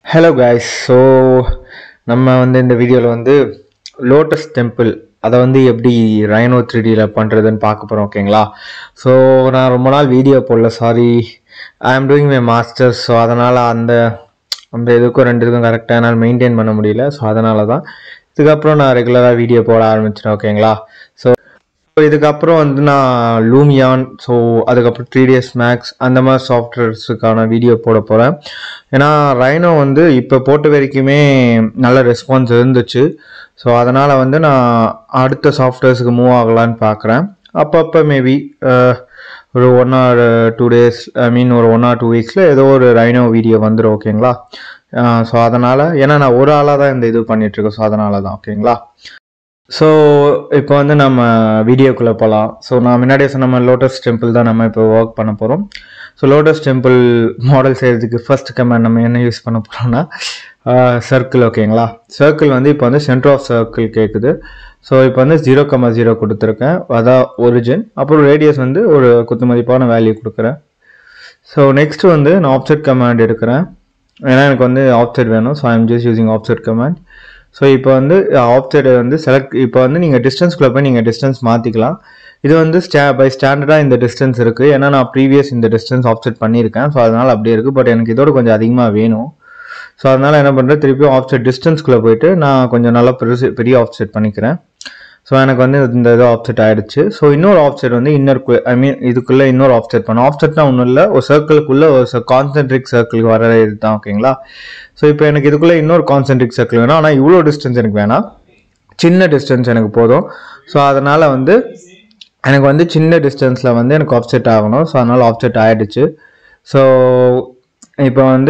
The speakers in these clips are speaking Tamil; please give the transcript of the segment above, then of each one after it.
ஹலோ காய்ஸ் ஸோ நம்ம வந்து இந்த வீடியோவில் வந்து லோட்டஸ் டெம்பிள் அதை வந்து எப்படி ரைனோ த்ரீ டியில் பண்ணுறதுன்னு பார்க்க போகிறோம் ஓகேங்களா ஸோ நான் ரொம்ப நாள் வீடியோ போடல சாரி ஐ ஆம் டூயிங் மை மாஸ்டர்ஸ் ஸோ அதனால் அந்த அந்த இதுக்கும் ரெண்டு இதுக்கும் கரெக்டாக என்னால் மெயின்டைன் பண்ண முடியல ஸோ அதனால தான் இதுக்கப்புறம் நான் ரெகுலராக வீடியோ போட ஆரம்பிச்சிட்டேன் ஓகேங்களா ஸோ ஸோ இதுக்கப்புறம் வந்து நான் லூமியான் ஸோ அதுக்கப்புறம் த்ரீ டிஎஸ் மேக்ஸ் அந்த மாதிரி சாஃப்ட்வேர்ஸுக்கான வீடியோ போட போகிறேன் ஏன்னா ரைனோ வந்து இப்போ போட்ட வரைக்குமே நல்ல ரெஸ்பான்ஸ் இருந்துச்சு ஸோ அதனால் வந்து நான் அடுத்த சாஃப்ட்வேர்ஸுக்கு மூவ் ஆகலான்னு பார்க்குறேன் அப்பப்போ மேபி ஒரு one or two days I mean ஒரு ஒன் ஆர் டூ வீக்ஸில் ஏதோ ஒரு ரைனோ வீடியோ வந்துடும் ஓகேங்களா ஸோ அதனால் ஏன்னா நான் ஒரு ஆளாக தான் இந்த இது பண்ணிகிட்ருக்கேன் ஸோ அதனால தான் ஓகேங்களா ஸோ இப்போ வந்து நம்ம வீடியோக்குள்ளே போகலாம் ஸோ நான் முன்னாடியே சொன்ன மாதிரி லோட்டஸ் டெம்பிள் தான் நம்ம இப்போ ஒர்க் பண்ண போகிறோம் ஸோ லோட்டஸ் டெம்பிள் மாடல் செய்கிறதுக்கு ஃபர்ஸ்ட் கமெண்ட் நம்ம என்ன யூஸ் பண்ண போகிறோம்னா சர்க்கிள் ஓகேங்களா சர்க்கிள் வந்து இப்போ வந்து சென்டர் ஆஃப் சர்க்கிள் கேட்குது ஸோ இப்போ வந்து ஜீரோ கமா ஜீரோ கொடுத்துருக்கேன் அதான் ஒரிஜின் அப்புறம் ரேடியஸ் வந்து ஒரு குத்து மதிப்பான வேல்யூ கொடுக்குறேன் ஸோ நெக்ஸ்ட் வந்து நான் ஆப்செட் கமாண்ட் எடுக்கிறேன் ஏன்னா எனக்கு வந்து ஆப்செட் வேணும் so I'm just using offset command so இப்போ வந்து ஆப்செட் வந்து செலக்ட் இப்போ வந்து நீங்கள் டிஸ்டன்ஸ்குள்ளே போய் நீங்கள் டிஸ்டன்ஸ் மாற்றிக்கலாம் இது வந்து ஸ்டா பை ஸ்டாண்டர்டாக இந்த டிஸ்டன்ஸ் இருக்குது ஏன்னா நான் ப்ரீவியஸ் இந்த டிஸ்டன்ஸ் ஆப்செட் பண்ணியிருக்கேன் ஸோ அதனால் அப்படியே இருக்குது பட் எனக்கு இதோட கொஞ்சம் அதிகமாக வேணும் ஸோ அதனால் என்ன பண்ணுறேன் திருப்பியும் ஆப்செட் டிஸ்டன்ஸ்குள்ளே போயிட்டு நான் கொஞ்சம் நல்லா பெருசு பெரிய ஆப்செட் பண்ணிக்கிறேன் ஸோ எனக்கு வந்து இந்த இது ஆப்செட் ஆகிடுச்சு ஸோ இன்னொரு ஆப்செட் வந்து இன்னொரு ஐ மீன் இதுக்குள்ளே இன்னொரு ஆப்செட் பண்ணோம் ஆப்செட்னா ஒன்றும் இல்லை ஒரு சர்க்கிளுக்குள்ளே ஒரு கான்சென்ட்ரிக் சர்க்கிளுக்கு வர இது தான் ஓகேங்களா ஸோ இப்போ எனக்கு இதுக்குள்ளே இன்னொரு கான்சென்ட்ரிக் சர்க்கிள் வேணும் ஆனால் இவ்வளோ டிஸ்டன்ஸ் எனக்கு வேணாம் சின்ன டிஸ்டன்ஸ் எனக்கு போதும் ஸோ அதனால் வந்து எனக்கு வந்து சின்ன டிஸ்டன்ஸில் வந்து எனக்கு ஆப்செட் ஆகணும் ஸோ அதனால் ஆப்செட் ஆகிடுச்சு ஸோ இப்போ வந்து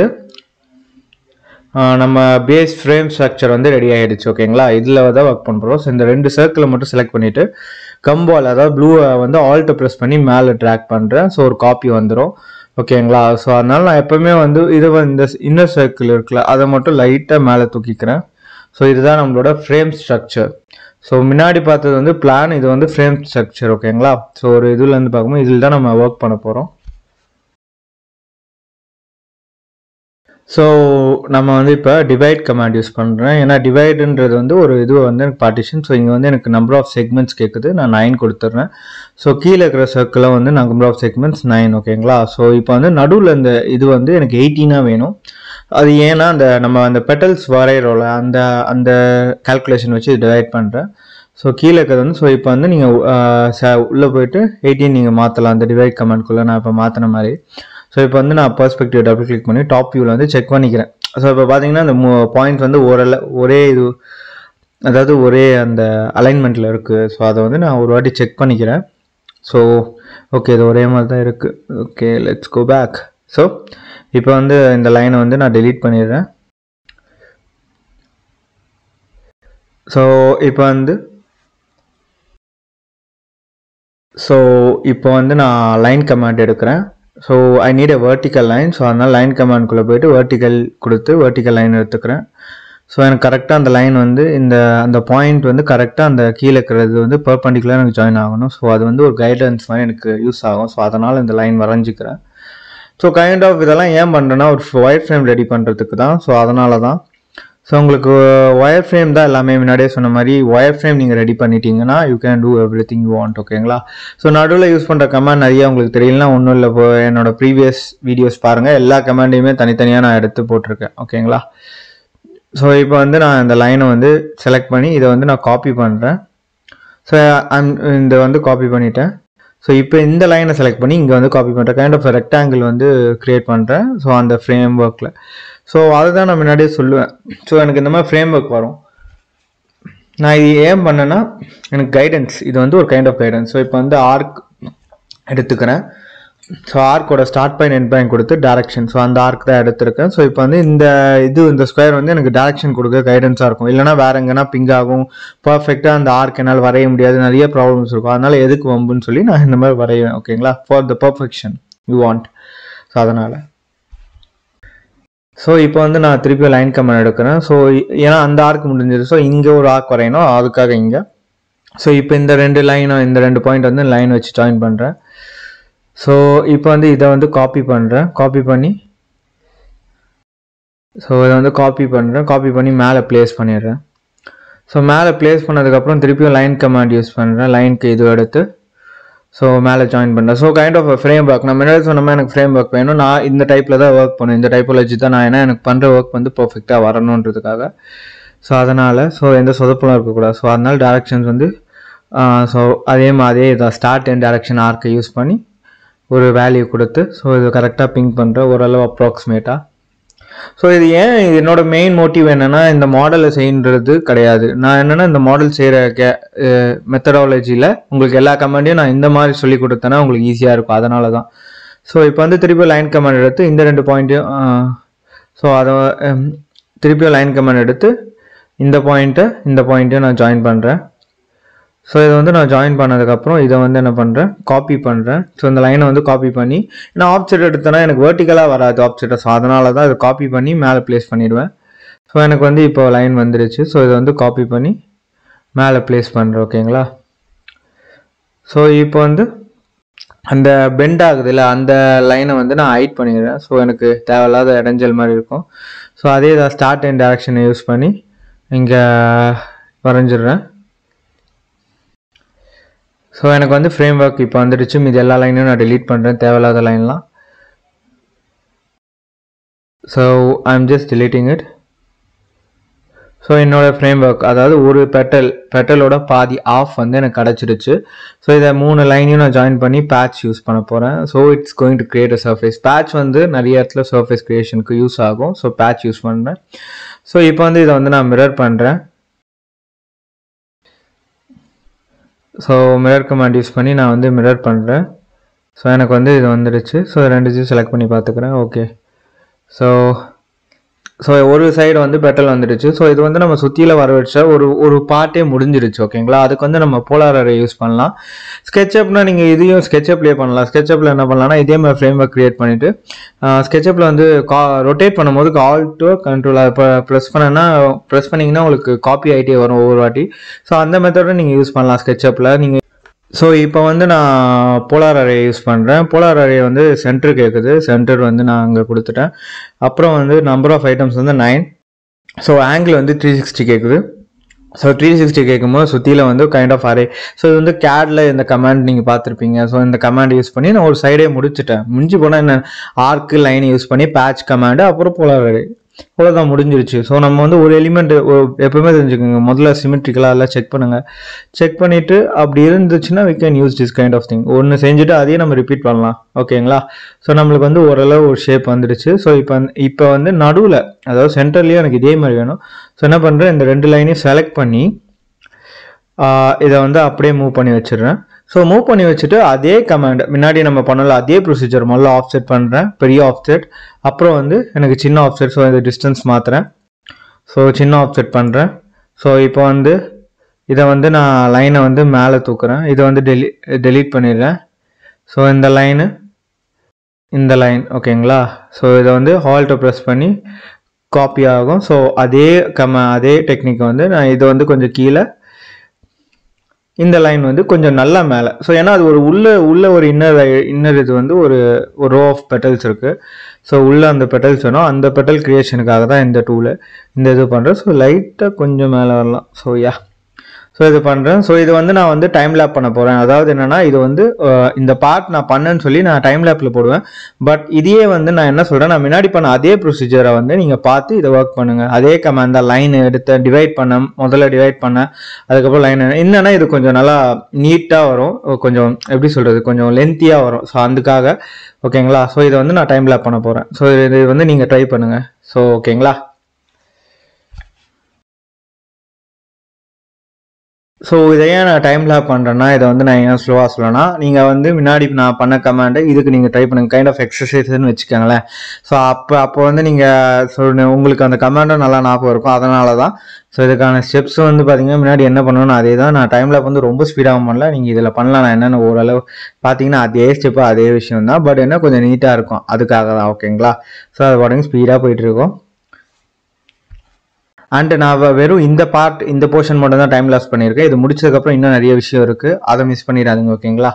நம்ம பேஸ் ஃப்ரேம் ஸ்ட்ரக்சர் வந்து ரெடி ஆகிடுச்சு ஓகேங்களா இதில் தான் ஒர்க் பண்ணுறோம் ஸோ இந்த ரெண்டு சர்க்கிளை மட்டும் செலக்ட் பண்ணிவிட்டு கம்பால் அதாவது ப்ளூவை வந்து ஆல்ட்டை ப்ரெஸ் பண்ணி மேலே ட்ராக் பண்ணுறேன் ஸோ ஒரு காப்பி வந்துடும் ஓகேங்களா ஸோ அதனால் நான் எப்போவுமே வந்து இது இந்த இன்னர் சர்க்கிள் இருக்குல்ல அதை மட்டும் லைட்டாக மேலே தூக்கிக்கிறேன் ஸோ இதுதான் நம்மளோட ஃப்ரேம் ஸ்ட்ரக்சர் ஸோ முன்னாடி பார்த்தது வந்து பிளான் இது வந்து ஃப்ரேம் ஸ்ட்ரக்சர் ஓகேங்களா ஸோ ஒரு இதுலேருந்து பார்க்கும்போது இதில் தான் நம்ம ஒர்க் பண்ண போகிறோம் ஸோ நம்ம வந்து இப்போ டிவைட் கமாண்ட் யூஸ் பண்ணுறேன் ஏன்னா டிவைடுன்றது வந்து ஒரு இது வந்து எனக்கு பார்ட்டிஷன் ஸோ இங்கே வந்து எனக்கு நம்பர் ஆஃப் செக்மெண்ட்ஸ் கேட்குது நான் நைன் கொடுத்துட்றேன் ஸோ கீழே இருக்கிற சர்க்கிளில் வந்து நம்பர் ஆஃப் செக்மெண்ட்ஸ் நைன் ஓகேங்களா ஸோ இப்போ வந்து நடுவில் இந்த இது வந்து எனக்கு எயிட்டீனாக வேணும் அது ஏன்னா அந்த நம்ம அந்த பெட்டல்ஸ் வரைகிறோம்ல அந்த அந்த கால்குலேஷன் வச்சு டிவைட் பண்ணுறேன் ஸோ கீழே இருக்கிறது வந்து ஸோ இப்போ வந்து நீங்கள் உள்ளே போயிட்டு எயிட்டீன் நீங்கள் மாற்றலாம் அந்த டிவைட் கமெண்ட்குள்ளே நான் இப்போ மாற்றின மாதிரி ஸோ இப்போ வந்து நான் பர்ஸ்பெக்டிவ் டபுள் கிளிக் பண்ணி டாப் வியூவில் வந்து செக் பண்ணிக்கிறேன் ஸோ இப்போ பார்த்தீங்கன்னா அந்த பாயிண்ட் வந்து ஓரள ஒரே இது அதாவது ஒரே அந்த அலைன்மெண்ட்டில் இருக்குது ஸோ அதை வந்து நான் ஒரு வாட்டி செக் பண்ணிக்கிறேன் ஸோ ஓகே இது ஒரே மாதிரி தான் இருக்குது okay let's go back so இப்போ வந்து இந்த லைனை வந்து நான் டெலீட் பண்ணிடுறேன் ஸோ இப்போ வந்து ஸோ இப்போ வந்து நான் லைன் கமாண்ட் எடுக்கிறேன் so I need a vertical line so அதனால் லைன் கமாண்ட்குள்ளே போயிட்டு வேர்ட்டிக்கல் கொடுத்து வேர்ட்டிக்கல் லைன் எடுத்துக்கிறேன் ஸோ எனக்கு கரெக்டாக அந்த லைன் வந்து இந்த அந்த பாயிண்ட் வந்து கரெக்டாக அந்த கீழே இருக்கிறது வந்து பர்பண்டிகுலராக எனக்கு ஜாயின் ஆகணும் ஸோ அது வந்து ஒரு கைடன்ஸ் மாதிரி எனக்கு யூஸ் ஆகும் ஸோ அதனால் இந்த லைன் வரைஞ்சிக்கிறேன் ஸோ கைண்ட் ஆஃப் இதெல்லாம் ஏன் பண்ணுறேன்னா ஒரு ஒயர் ஃப்ரேம் ரெடி பண்ணுறதுக்கு தான் ஸோ அதனால தான் ஸோ உங்களுக்கு ஒயர் ஃப்ரேம் தான் எல்லாமே முன்னாடியே சொன்ன மாதிரி ஒயர் ஃப்ரேம் நீங்கள் ரெடி பண்ணிட்டீங்கன்னா you can do everything you want ஓகேங்களா ஸோ நடுவில் யூஸ் பண்ணுற கமாண்ட் நிறைய உங்களுக்கு தெரியலனா ஒன்றும் இல்லை இப்போ என்னோட ப்ரீவியஸ் வீடியோஸ் பாருங்கள் எல்லா கமாண்டையுமே தனித்தனியாக நான் எடுத்து போட்டிருக்கேன் ஓகேங்களா ஸோ இப்போ வந்து நான் இந்த லைனை வந்து செலக்ட் பண்ணி இதை வந்து நான் காப்பி பண்ணுறேன் ஸோ இந்த வந்து காப்பி பண்ணிட்டேன் ஸோ இப்போ இந்த லைனை செலக்ட் பண்ணி இங்கே வந்து காப்பி பண்ணுறேன் கைண்ட் ஆஃப் ரெக்டாங்கிள் வந்து க்ரியேட் பண்ணுறேன் ஸோ அந்த ஃப்ரேம் ஒர்க்கில் ஸோ அதை தான் நான் முன்னாடியே சொல்லுவேன் ஸோ எனக்கு இந்த மாதிரி ஃப்ரேம் ஒர்க் வரும் நான் இது ஏன் பண்ணேன்னா எனக்கு கைடன்ஸ் இது வந்து ஒரு கைண்ட் ஆஃப் கைடன்ஸ் ஸோ இப்போ வந்து ஆர்க் எடுத்துக்கிறேன் ஸோ ஆர்க்கோட ஸ்டார்ட் பாயிண்ட் எண்ட் பாயிண்ட் கொடுத்து டேரக்ஷன் ஸோ அந்த ஆர்க் தான் எடுத்திருக்கேன் ஸோ இப்போ வந்து இந்த இது இந்த ஸ்கொயர் வந்து எனக்கு டேரக்ஷன் கொடுக்க கைடன்ஸாக இருக்கும் இல்லைனா வேற எங்கன்னா பிங்க் ஆகும் பர்ஃபெக்டாக அந்த ஆர்க் என்னால் வரைய முடியாது நிறைய ப்ராப்ளம்ஸ் இருக்கும் அதனால எதுக்கு வம்புன்னு சொல்லி நான் இந்த மாதிரி வரைவேன் ஓகேங்களா for the perfection you want so அதனால் ஸோ இப்போ வந்து நான் திருப்பி லைன் கமெண்ட் எடுக்கிறேன் ஸோ ஏன்னா அந்த ஆர்க் முடிஞ்சது ஸோ இங்கே ஒரு ஆர்க் வரையணும் அதுக்காக இங்கே ஸோ இப்போ இந்த ரெண்டு லைனும் இந்த ரெண்டு பாயிண்ட் வந்து லைன் வச்சு ஜாயின் பண்ணுறேன் ஸோ இப்போ வந்து இதை வந்து காப்பி பண்ணுறேன் காப்பி பண்ணி ஸோ இதை வந்து காப்பி பண்ணுறேன் காப்பி பண்ணி மேலே ப்ளேஸ் பண்ணிடுறேன் ஸோ மேலே ப்ளேஸ் பண்ணதுக்கப்புறம் திருப்பியும் லைன் கமாண்ட் யூஸ் பண்ணுறேன் லைனுக்கு இது எடுத்து ஸோ மேலே ஜாயின் பண்ணுறேன் so kind of framework நம்ம என்ன சொன்னோமா எனக்கு ஃப்ரேம் ஒர்க் வேணும் நான் இந்த டைப்பில் தான் ஒர்க் பண்ணுவேன் இந்த டைப்பாலஜி தான் நான் ஏன்னா எனக்கு பண்ணுற ஒர்க் வந்து பர்ஃபெக்டாக வரணுன்றதுக்காக ஸோ அதனால் ஸோ எந்த சொதப்பலும் இருக்கக்கூடாது ஸோ அதனால் டேரக்ஷன்ஸ் வந்து ஸோ அதே மாதிரி இதை ஸ்டார்ட் அண்ட் டேரக்ஷன் ஆர்க்கை யூஸ் பண்ணி ஒரு வேல்யூ கொடுத்து ஸோ இது கரெக்டாக பிங்க் பண்ணுறேன் ஓரளவு அப்ராக்சிமேட்டாக ஸோ இது ஏன் இது என்னோட மெயின் மோட்டிவ் என்னன்னா இந்த மாடலை செய்யுன்றது கிடையாது நான் என்னன்னா இந்த மாடல் செய்கிற கே மெத்தடாலஜியில் உங்களுக்கு எல்லா கமாண்டையும் நான் இந்த மாதிரி சொல்லி கொடுத்தேன்னா உங்களுக்கு ஈஸியாக இருக்கும் அதனால தான் ஸோ இப்போ வந்து திருப்பி லைன் கமாண்ட் எடுத்து இந்த ரெண்டு பாயிண்ட்டையும் ஸோ அதை ஹம், திருப்பியும் லைன் கமாண்ட் எடுத்து இந்த பாயிண்ட்டை இந்த பாயிண்ட்டையும் நான் ஜாயின் பண்ணுறேன் ஸோ இதை வந்து நான் ஜாயின் பண்ணதுக்கப்புறம் இதை வந்து என்ன பண்ணுறேன் காப்பி பண்ணுறேன் ஸோ இந்த லைனை வந்து காப்பி பண்ணி நான் ஆப்செட் எடுத்தேன்னா எனக்கு வெர்டிக்கலாக வராது ஆப்செட்டை ஸோ அதனால தான் இதை காப்பி பண்ணி மேலே ப்ளேஸ் பண்ணிடுவேன் ஸோ எனக்கு வந்து இப்போ லைன் வந்துருச்சு ஸோ இதை வந்து காப்பி பண்ணி மேலே ப்ளேஸ் பண்ணுறேன் ஓகேங்களா ஸோ இப்போ வந்து அந்த பெண்ட் ஆகுதுல்ல அந்த லைனை வந்து நான் ஹைட் பண்ணிடுறேன் ஸோ எனக்கு தேவையில்லாத இடைஞ்சல் மாதிரி இருக்கும் ஸோ அதே இதை ஸ்டார்ட் அண்ட் டேரக்ஷனை யூஸ் பண்ணி இங்கே வரைஞ்சிடுறேன் ஸோ எனக்கு வந்து ஃப்ரேம் ஒர்க் இப்போ வந்துடுச்சு மீதி எல்லா லைனையும் நான் delete பண்ணுறேன் தேவையில்லாத லைன்லாம் so I am just deleting it so என்னோட ஃப்ரேம் ஒர்க் அதாவது ஒரு பெட்டல் பெட்டலோட பாதி ஆஃப் வந்து எனக்கு கிடச்சிருச்சு ஸோ இதை மூணு லைனையும் நான் ஜாயின் பண்ணி பேட்ச் யூஸ் பண்ண போகிறேன் so it's going to create a surface patch வந்து நிறைய இடத்துல சர்ஃபேஸ் கிரியேஷனுக்கு யூஸ் ஆகும் ஸோ பேட்ச் யூஸ் பண்ணுறேன் ஸோ இப்போ வந்து இதை வந்து நான் மிரர் பண்ணுறேன் ஸோ மிரர் கமாண்ட் யூஸ் பண்ணி நான் வந்து மிரர் பண்ணுறேன் ஸோ எனக்கு வந்து இது வந்துடுச்சு ஸோ ரெண்டுத்தையும் செலக்ட் பண்ணி பார்த்துக்கிறேன் ஓகே ஸோ ஸோ ஒரு சைடு வந்து பெட்டல் வந்துடுச்சு ஸோ இது வந்து நம்ம சுற்றியில் வர வச்ச ஒரு ஒரு பார்ட்டே முடிஞ்சிருச்சு ஓகேங்களா அதுக்கு வந்து நம்ம போலார் அரே யூஸ் பண்ணலாம் ஸ்கெட்சப்னா நீங்கள் இதையும் ஸ்கெட்சப்லேயே பண்ணலாம் ஸ்கெட்சப்பில் என்ன பண்ணலாம்னா இதே மாதிரி ஃப்ரேம் ஒர்க் க்ரியேட் பண்ணிவிட்டு ஸ்கெட்சப்பில் வந்து கா ரொட்டேட் பண்ணும்போது ஆல்ட்டோ கண்ட்ரோல் இப்போ ப்ரெஸ் பண்ணனா ப்ரெஸ் பண்ணிங்கன்னா உங்களுக்கு காப்பி ஆகிட்டே வரும் ஒவ்வொரு வாட்டி ஸோ அந்த மெத்தடை நீங்கள் யூஸ் பண்ணலாம் ஸ்கெட்சப்பில் நீங்கள் ஸோ இப்போ வந்து நான் போலார் அரே யூஸ் பண்ணுறேன் போலார் அரே வந்து சென்டர் கேட்குது சென்டர் வந்து நான் அங்கே கொடுத்துட்டேன் அப்புறம் வந்து நம்பர் ஆஃப் ஐட்டம்ஸ் வந்து நைன் ஸோ ஆங்கிள் வந்து த்ரீ சிக்ஸ்டி கேட்குது ஸோ த்ரீ சிக்ஸ்டி கேட்கும்போது சுற்றியில் வந்து கைண்ட் ஆஃப் அரே ஸோ இது வந்து கேடில் இந்த கமாண்ட் நீங்கள் பார்த்துருப்பீங்க ஸோ இந்த கமாண்ட் யூஸ் பண்ணி நான் ஒரு சைடே முடிச்சிட்டேன் முடிஞ்சு போனால் என்ன ஆர்க்கு லைன் யூஸ் பண்ணி பேட்ச் கமாண்டு அப்புறம் போலார் அரே அவ்வளோதான் முடிஞ்சிருச்சு ஸோ நம்ம வந்து ஒரு எலிமெண்ட் எப்பவுமே தெரிஞ்சுக்கோங்க முதல்ல சிமெட்ரிக்கலாக எல்லாம் செக் பண்ணுங்கள் செக் பண்ணிவிட்டு அப்படி இருந்துச்சுன்னா we can use this kind of thing ஒன்று செஞ்சுட்டு அதையே நம்ம ரிப்பீட் பண்ணலாம் ஓகேங்களா ஸோ நம்மளுக்கு வந்து ஓரளவு ஒரு ஷேப் வந்துடுச்சு ஸோ இப்போ இப்போ வந்து நடுவில் அதாவது சென்டர்லேயும் எனக்கு இதே மாதிரி வேணும் ஸோ என்ன பண்ணுறேன் இந்த ரெண்டு லைனையும் செலக்ட் பண்ணி ஆஹ் இதை வந்து அப்படியே மூவ் பண்ணி வச்சிடுறேன் ஸோ மூவ் பண்ணி வச்சுட்டு அதே கமாண்ட் முன்னாடி நம்ம பண்ணல அதே ப்ரொசீஜர் முதல்ல ஆஃப்செட் பண்ணுறேன் பெரிய ஆஃப்செட் அப்புறம் வந்து எனக்கு சின்ன ஆஃப்செட் ஸோ இந்த டிஸ்டன்ஸ் மாற்றுறேன் ஸோ சின்ன ஆஃப்செட் பண்ணுறேன் ஸோ இப்போ வந்து இதை வந்து நான் லைனை வந்து மேலே தூக்குறேன் இதை வந்து டெலி டெலீட் பண்ணிடுறேன் ஸோ இந்த லைனு இந்த லைன் ஓகேங்களா ஸோ இதை வந்து ஹால்ட்டை ப்ரெஸ் பண்ணி காப்பி ஆகும் ஸோ அதே கம அதே டெக்னிக் வந்து நான் இதை வந்து கொஞ்சம் கீழே இந்த லைன் வந்து கொஞ்சம் நல்லா மேலே ஸோ ஏன்னா அது ஒரு உள்ள உள்ள ஒரு இன்னர் இன்னர் இது வந்து ஒரு ஒரு ரோ ஆஃப் பெட்டல்ஸ் இருக்கு ஸோ உள்ள அந்த பெட்டல்ஸ் வேணும் அந்த பெட்டல் கிரியேஷனுக்காக தான் இந்த டூலு இந்த இது பண்ணுறேன் ஸோ லைட்டாக கொஞ்சம் மேலே வரலாம் ஸோ யா ஸோ இது பண்ணுறேன் ஸோ இது வந்து நான் வந்து டைம் லேப் பண்ண போகிறேன் அதாவது என்னன்னா இது வந்து அஹ், இந்த பார்ட் நான் பண்ணேன்னு சொல்லி நான் டைம் லேப்பில் போடுவேன் பட் இதையே வந்து நான் என்ன சொல்கிறேன் நான் முன்னாடி பண்ண அதே ப்ரொசீஜரை வந்து நீங்கள் பார்த்து இதை ஒர்க் பண்ணுங்கள் அதே கமாண்ட் தான் லைன் எடுத்து டிவைட் பண்ண முதல்ல டிவைட் பண்ணேன் அதுக்கப்புறம் லைன் என்னன்னா இது கொஞ்சம் நல்லா நீட்டாக வரும் கொஞ்சம் எப்படி சொல்கிறது கொஞ்சம் லென்த்தியாக வரும் ஸோ அதுக்காக ஓகேங்களா ஸோ இதை வந்து நான் டைம் லேப் பண்ண போகிறேன் ஸோ இது வந்து நீங்கள் ட்ரை பண்ணுங்கள் ஸோ ஓகேங்களா ஸோ இதை ஏன் நான் டைம் லேப் பண்ணுறேன்னா இதை வந்து நான் ஏன் ஸ்லோவாக சொல்லணும்னா நீங்கள் வந்து முன்னாடி நான் பண்ண கமாண்டை இதுக்கு நீங்கள் ட்ரை பண்ணுங்க கைண்ட் ஆஃப் எக்ஸசைஸ்னு வச்சுக்கோங்களேன் ஸோ அப்போ அப்போ வந்து நீங்கள் சொல்ல உங்களுக்கு அந்த கமாண்டும் நல்லா ஞாபகம் இருக்கும் அதனால தான் ஸோ இதுக்கான ஸ்டெப்ஸ் வந்து பார்த்தீங்கன்னா முன்னாடி என்ன பண்ணணும் அதே தான் நான் டைம் லேப் வந்து ரொம்ப ஸ்பீடாக பண்ணல நீங்கள் இதில் பண்ணலாம் நான் என்னென்ன ஓரளவு பார்த்தீங்கன்னா அதே ஸ்டெப்பு அதே விஷயம் தான் பட் என்ன கொஞ்சம் நீட்டாக இருக்கும் அதுக்காக தான் ஓகேங்களா ஸோ அது பாருங்க ஸ்பீடாக போயிட்டு இருக்கும் அண்ட் நான் வ- வெறும் இந்த பார்ட் இந்த போர்ஷன் மட்டும் தான் டைம் லாஸ் பண்ணியிருக்கேன் இது முடிச்சதுக்கப்புறம் இன்னும் நிறைய விஷயம் இருக்குது அதை மிஸ் பண்ணிடாதீங்க ஓகேங்களா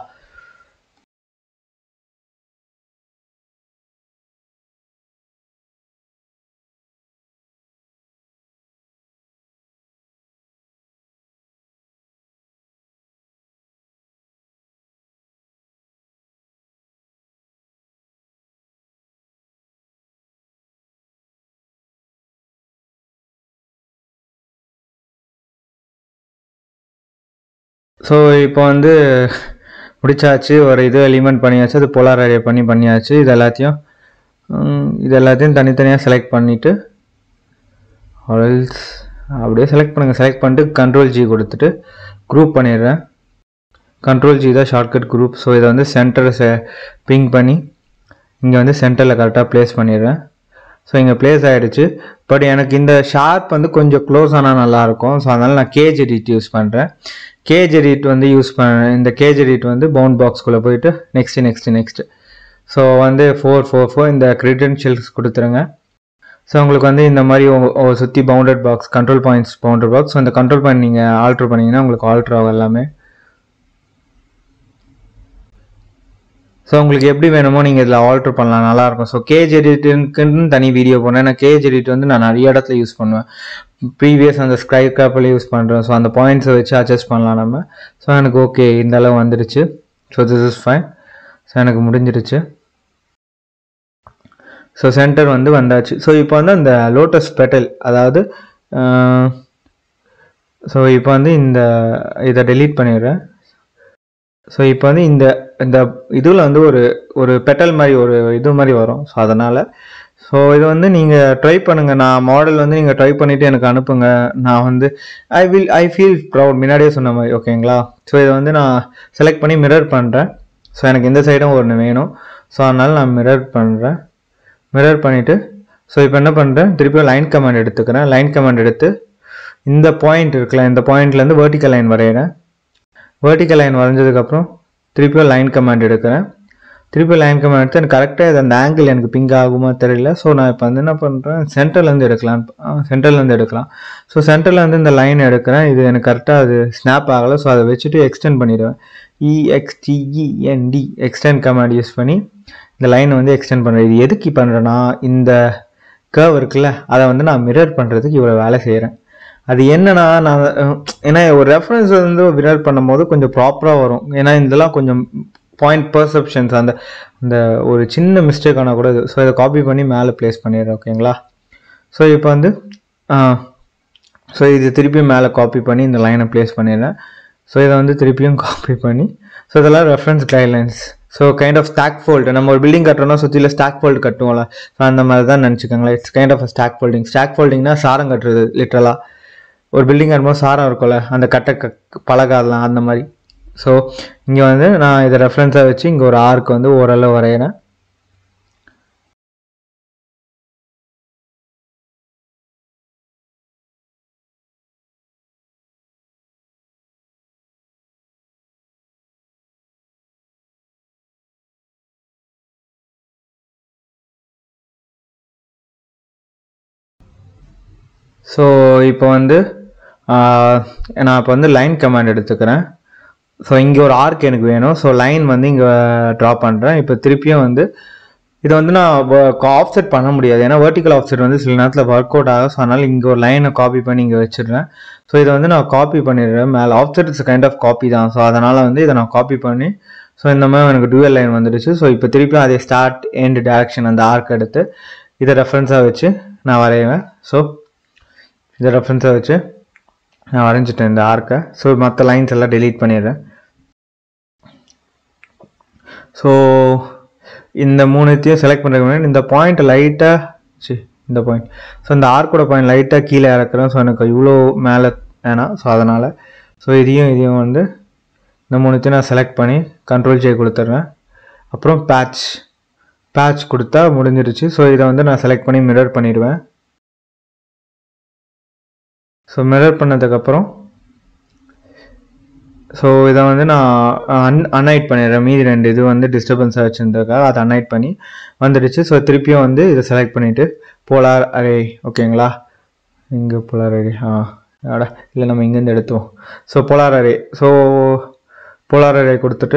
ஸோ இப்போ வந்து முடிச்சாச்சு ஒரு இது எலிமெண்ட் பண்ணியாச்சு அது போலார் அரே பண்ணி பண்ணியாச்சு இது எல்லாத்தையும் ம், இது எல்லாத்தையும் தனித்தனியாக செலக்ட் பண்ணிவிட்டு ஆல்ஸ் அப்படியே செலக்ட் பண்ணுங்கள் செலக்ட் பண்ணிட்டு கண்ட்ரோல் ஜி கொடுத்துட்டு குரூப் பண்ணிடுறேன் கண்ட்ரோல் ஜி தான் ஷார்ட்கட் குரூப் ஸோ இதை வந்து சென்டரை பிங் பண்ணி இங்கே வந்து சென்டரில் கரெக்டாக ப்ளேஸ் பண்ணிடுறேன் ஸோ இங்கே ப்ளேஸ் ஆகிடுச்சு பட் எனக்கு இந்த ஷார்ப் வந்து கொஞ்சம் க்ளோஸ் ஆனால் நல்லாயிருக்கும் ஸோ அதனால் நான் கேஜ் எடிட் யூஸ் பண்ணுறேன் கேஜ் எடிட் வந்து யூஸ் பண்ண இந்த கேஜ் எடிட் வந்து பவுண்ட் பாக்ஸ்குள்ளே போயிட்டு நெக்ஸ்ட்டு நெக்ஸ்ட்டு நெக்ஸ்ட்டு ஸோ வந்து ஃபோர் ஃபோர் ஃபோர் இந்த க்ரிடென்ஷியல்ஸ் கொடுத்துருங்க ஸோ உங்களுக்கு வந்து இந்த மாதிரி சுற்றி bounded box control points bounded box so இந்த கண்ட்ரோல் பாயிண்ட் நீங்கள் ஆல்ட்ரு பண்ணிங்கன்னா உங்களுக்கு ஆல்ட்ரு ஆகும் எல்லாமே ஸோ உங்களுக்கு எப்படி வேணுமோ நீங்கள் இதில் ஆல்ட்ரு பண்ணலாம் நல்லாயிருக்கும் ஸோ கேஜ் எடிட்டுக்குன்னு தனி வீடியோ போனேன் ஏன்னா கேஜ் எடிட் வந்து நான் நிறைய இடத்துல யூஸ் பண்ணுவேன் ப்ரீவியஸ் அந்த ஸ்க்ரை கேப்பில் யூஸ் பண்ணுறேன் ஸோ அந்த பாயிண்ட்ஸை வச்சு அட்ஜஸ்ட் பண்ணலாம் நம்ம ஸோ எனக்கு ஓகே இந்த அளவு வந்துடுச்சு so this is fine so எனக்கு முடிஞ்சிருச்சு ஸோ சென்டர் வந்து வந்தாச்சு ஸோ இப்போ வந்து அந்த லோட்டஸ் பெட்டல் அதாவது ஸோ இப்போ வந்து இந்த இதை delete பண்ணிடுறேன் ஸோ இப்போ வந்து இந்த இந்த இதில் வந்து ஒரு ஒரு பெட்டல் மாதிரி ஒரு இது மாதிரி வரும் ஸோ அதனால் ஸோ இது வந்து நீங்கள் ட்ரை பண்ணுங்கள் நான் மாடல் வந்து நீங்கள் ட்ரை பண்ணிவிட்டு எனக்கு அனுப்புங்க நான் வந்து I will I feel proud முன்னாடியே சொன்ன மாதிரி ஓகேங்களா ஸோ இதை வந்து நான் செலக்ட் பண்ணி மிரர் பண்ணுறேன் ஸோ எனக்கு இந்த சைடும் ஒன்று வேணும் ஸோ அதனால் நான் மிரர் பண்ணுறேன் மிரர் பண்ணிவிட்டு ஸோ இப்போ என்ன பண்ணுறேன் திருப்பியும் லைன் கமாண்ட் எடுத்துக்கிறேன் லைன் கமாண்ட் எடுத்து இந்த பாயிண்ட் இருக்குல்ல இந்த பாயிண்ட்லேருந்து வெர்டிக்கல் லைன் வரைகிறேன் வெர்டிக்கல் லைன் வரைஞ்சதுக்கப்புறம் திருப்பியும் லைன் கமாண்ட் எடுக்கிறேன் திருப்பி லைன் கமாண்ட் எடுத்து எனக்கு கரெக்டாக இது அந்த ஆங்கிள் எனக்கு பிங்க் ஆகுமா தெரியல ஸோ நான் இப்போ வந்து என்ன பண்ணுறேன் சென்டர்லேருந்து எடுக்கலாம் சென்டர்லேருந்து எடுக்கலாம் ஸோ சென்டர்லேருந்து இந்த லைன் எடுக்கிறேன் இது எனக்கு கரெக்டாக அது ஸ்னாப் ஆகலை ஸோ அதை வச்சுட்டு எக்ஸ்டெண்ட் பண்ணிடுவேன் இஎக்ஸ்டிஇஎன்டி எக்ஸ்டெண்ட் கமாண்ட் யூஸ் பண்ணி இந்த லைனை வந்து எக்ஸ்டெண்ட் பண்ணுறேன் இது எதுக்கு பண்ணுறேன்னா இந்த கேர்வ் இருக்குல்ல அதை வந்து நான் மிரர் பண்ணுறதுக்கு இவ்வளோ வேலை செய்கிறேன் அது என்னன்னா நான் அஹ், ஏன்னா ஒரு ரெஃபரன்ஸ் வந்து மிரர் பண்ணும்போது கொஞ்சம் ப்ராப்பராக வரும் ஏன்னா இதெல்லாம் கொஞ்சம் பாயிண்ட் பர்செப்ஷன்ஸ் அந்த அந்த ஒரு சின்ன மிஸ்டேக் ஆனால் கூட இது ஸோ இதை காப்பி பண்ணி மேலே ப்ளேஸ் பண்ணிடுறேன் ஓகேங்களா ஸோ இப்போ வந்து ஸோ இது திருப்பியும் மேலே காப்பி பண்ணி இந்த லைனை ப்ளேஸ் பண்ணிடுறேன் ஸோ இதை வந்து திருப்பியும் காப்பி பண்ணி ஸோ இதெல்லாம் reference guidelines so kind of scaffold நம்ம ஒரு பில்டிங் கட்டுறோம்னா சுற்றில ஸ்டாக் ஃபோல்டு கட்டுவோம்ல ஸோ அந்த மாதிரி தான் நினச்சிக்கோங்களேன் it's kind of scaffolding ஸ்டாக் ஃபோல்டிங்னா சாரம் கட்டுறது லிட்டரலாக ஒரு பில்டிங் கட்டும்போது சாரம் இருக்கும்ல அந்த கட்டை க பழகாதலாம் அந்த மாதிரி ஸோ இங்கே வந்து நான் இதை ரெஃபரன்ஸாக வச்சு இங்கே ஒரு ஆர்க் வந்து ஓரளவு வரைகிறேன் ஸோ இப்போ வந்து ஆஹ், நான் இப்போ வந்து லைன் கமாண்ட் எடுத்துக்கிறேன் ஸோ இங்கே ஒரு ஆர்க் எனக்கு வேணும் ஸோ லைன் வந்து இங்கே ட்ரா பண்ணுறேன் இப்போ திருப்பியும் வந்து இதை வந்து நான் ஆஃப்செட் பண்ண முடியாது ஏன்னா வெர்டிக்கல் ஆஃப்செட் வந்து சில நேரத்தில் ஒர்க் அவுட் ஆகும் ஸோ அதனால் இங்கே ஒரு லைனை காப்பி பண்ணி இங்கே வச்சிடுறேன் ஸோ இதை வந்து நான் காப்பி பண்ணிடுறேன் மேலே offset is kind of copy தான் ஸோ அதனால் வந்து இதை நான் காப்பி பண்ணி ஸோ இந்த மாதிரி எனக்கு டூயல் லைன் வந்துடுச்சு ஸோ இப்போ திருப்பியும் அதே ஸ்டார்ட் எண்ட் டேரக்ஷன் அந்த ஆர்க் எடுத்து இதை ரெஃபரன்ஸாக வச்சு நான் வரைவேன் ஸோ இதை ரெஃபரன்ஸாக வச்சு நான் வரைஞ்சிட்டேன் இந்த ஆர்க்கை ஸோ மற்ற லைன்ஸ் எல்லாம் delete பண்ணிடுறேன் ஸோ இந்த மூணுத்தையும் செலக்ட் பண்ணுறதுக்கு முன்னாடி இந்த பாயிண்ட் லைட்டாக சி இந்த பாயிண்ட் ஸோ இந்த ஆர்க்கோட பாயிண்ட் லைட்டாக கீழே இறக்குறேன் ஸோ எனக்கு இவ்வளோ மேலே வேணாம் ஸோ அதனால் ஸோ இதையும் இதையும் வந்து இந்த மூணுத்தையும் நான் செலக்ட் பண்ணி கண்ட்ரோல் ஜே கொடுத்துட்றேன் அப்புறம் பேட்ச் பேட்ச் கொடுத்தா முடிஞ்சிருச்சு ஸோ இதை வந்து நான் செலக்ட் பண்ணி மிரர் பண்ணிடுவேன் ஸோ மிரர் பண்ணதுக்கப்புறம் ஸோ இதை வந்து நான் அன் அன்னைட் பண்ணிடுறேன் மீதி ரெண்டு இது வந்து டிஸ்டர்பன்ஸாக வச்சுருந்ததுக்காக அதை அன்னைட் பண்ணி வந்துடுச்சு ஸோ திருப்பியும் வந்து இதை செலக்ட் பண்ணிவிட்டு போலார் அரே ஓகேங்களா இங்கே போலார் அரே ஆ அட இல்லை நம்ம இங்கேருந்து எடுத்தோம் so polar array so polar array கொடுத்துட்டு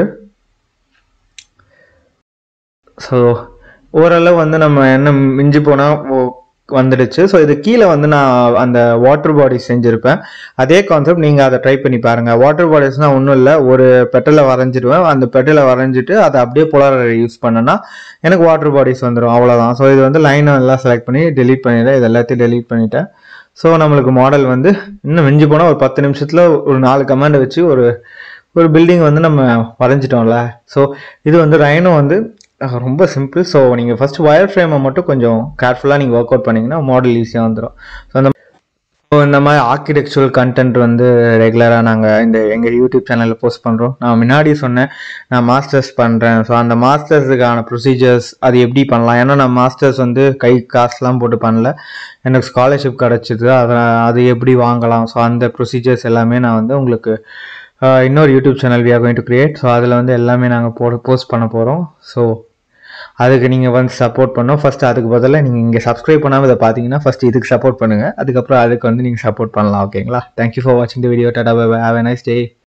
ஸோ ஓரளவு வந்து நம்ம என்ன மிஞ்சி போனால் வந்துடுச்சு ஸோ இது கீழே வந்து நான் அந்த வாட்டர் பாடி செஞ்சுருப்பேன் அதே கான்செப்ட் நீங்கள் அதை ட்ரை பண்ணி பாருங்கள் வாட்டர் பாடிஸ்னால் ஒன்றும் இல்லை ஒரு பெட்டலை வரைஞ்சிடுவேன் அந்த பெட்டலை வரைஞ்சிட்டு அதை அப்படியே போலார் யூஸ் பண்ணேன்னா எனக்கு வாட்டர் பாடிஸ் வந்துடும் அவ்வளோதான் ஸோ இது வந்து லைனை எல்லாம் செலக்ட் பண்ணி delete பண்ணிடுறேன் இது எல்லாத்தையும் delete பண்ணிட்டேன் ஸோ நம்மளுக்கு மாடல் வந்து இன்னும் மிஞ்சி போனால் ஒரு பத்து நிமிஷத்தில் ஒரு நாலு கமாண்டை வச்சு ஒரு ஒரு பில்டிங் வந்து நம்ம வரைஞ்சிட்டோம்ல ஸோ இது வந்து ரைனோ வந்து அஹ், ரொம்ப சிம்பிள் ஸோ நீங்கள் ஃபஸ்ட் ஒயர் ஃப்ரேமை மட்டும் கொஞ்சம் கேர்ஃபுல்லாக நீங்கள் ஒர்க் அவுட் பண்ணிங்கன்னா மாடல் ஈஸியாக வந்துடும் ஸோ அந்த ஸோ இந்த மாதிரி ஆர்கிடெக்சுரல் கண்டென்ட் வந்து ரெகுலராக நாங்கள் இந்த எங்கள் யூடியூப் சேனலில் போஸ்ட் பண்ணுறோம் நான் முன்னாடி சொன்னேன் நான் மாஸ்டர்ஸ் பண்ணுறேன் ஸோ அந்த மாஸ்டர்ஸுக்கான ப்ரொசீஜர்ஸ் அது எப்படி பண்ணலாம் ஏன்னா நான் மாஸ்டர்ஸ் வந்து கை காசுலாம் போட்டு பண்ணல எனக்கு ஸ்காலர்ஷிப் கிடச்சிது அதை அது எப்படி வாங்கலாம் ஸோ அந்த ப்ரொசீஜர்ஸ் எல்லாமே நான் வந்து உங்களுக்கு ஆஹ், இன்னொரு YouTube channel we are going to create so அதில் வந்து எல்லாமே நாங்கள் போட போஸ்ட் பண்ண போகிறோம் ஸோ அதுக்கு நீங்கள் வந்து சப்போர்ட் பண்ணோம் ஃபர்ஸ்ட் அதுக்கு பதிலாக நீங்கள் இங்கே சப்ஸ்கிரைப் பண்ணாமல் இதை பார்த்தீங்கன்னா ஃபர்ஸ்ட் இதுக்கு சப்போர்ட் பண்ணுங்கள் அதுக்கப்புறம் அதுக்கு வந்து நீங்கள் சப்போர்ட் பண்ணலாம் ஓகேங்களா தேங்க்யூ ஃபார் வாட்சிங் the video tata bye have a nice day